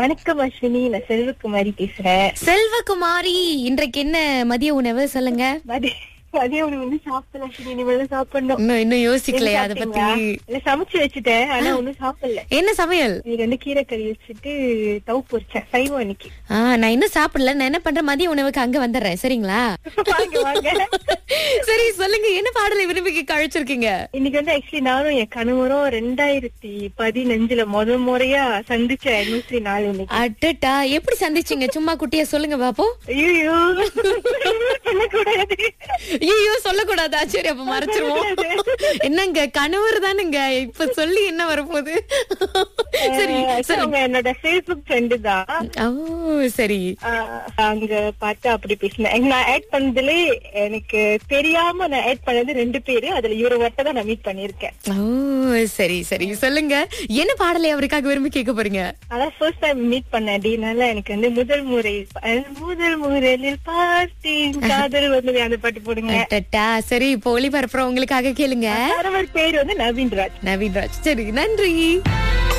வணக்கம் அஸ்வினி நான் செல்வகுமாரி பேசுறேன் செல்வகுமாரி இன்றைக்கு என்ன மதிய உணவு சொல்லுங்க மதிய மதியம் உணவு வந்து சாப்பிடல அஸ்வினி இனிமேல் தான் சாப்பிடணும் இன்னும் இன்னும் யோசிக்கலையா அத நீங்க பத்தி சாப்பிட்டீங்களா? இல்ல சமைச்சு வச்சுட்டேன் ஆனா ஒண்ணும் சாப்பிடல என்ன சமையல் இது ரெண்டு கீரை கறி வச்சுட்டு தவு பொரிச்சேன் சைவம் இன்னைக்கு ஆ நான் இன்னும் சாப்பிடல நான் என்ன பண்றேன் மதிய உணவுக்கு அங்க வந்துடுறேன் சரிங்களா வாங்க வாங்க சரி சொல்லுங்க என்ன பாடலை விரும்பி கேட்க அழைச்சிருக்கீங்க இன்னைக்கு வந்து ஆக்சுவலி நானும் என் கணவரும் ரெண்டாயிரத்தி பதினஞ்சுல முத முறையா சந்திச்ச அனிவர்சரி நாள் இன்னைக்கு அட்டட்டா எப்படி சந்திச்சீங்க சும்மா குட்டியா சொல்லுங்க பாப்போம் ஐயோ சொல்லக்கூடாது ஐயோ சொல்லக்கூடாதா சரி அப்ப மறைச்சிருவோம் என்னங்க கணவர் தானுங்க இப்ப சொல்லி என்ன வரப்போகுது சரி அஹ் சரி அவங்க என்னோட ஃபேஸ்புக் ஃப்ரெண்டு தான் ஓ சரி ஆஹ் அங்க பார்த்து அப்படி பேசினேன் நான் ஆட் பண்ணதுல எனக்கு தெரியாம நான் ஆட் பண்ணது ரெண்டு பேரு அதுல இவரை மட்டும் தான் நான் மீட் பண்ணிருக்கேன் ஓ சரி சரி சொல்லுங்க என்ன பாடலை அவருக்காக விரும்பி கேட்க போறீங்க அதான் ஃபர்ஸ்ட் டைம் மீட் பண்ணேன் அப்படினால எனக்கு வந்து முதல் முறை அஹ் முதல் முறையில் பார்த்தேன் காதல் வந்தது அந்த பாட்டு போடுங்க அட்டட்டா சரி இப்போ ஒளிபரப்புறோம் உங்களுக்காக கேளுங்க கணவர் பேர் வந்து நவீன்ராஜ் நவீன் ராஜ் சரி நன்றி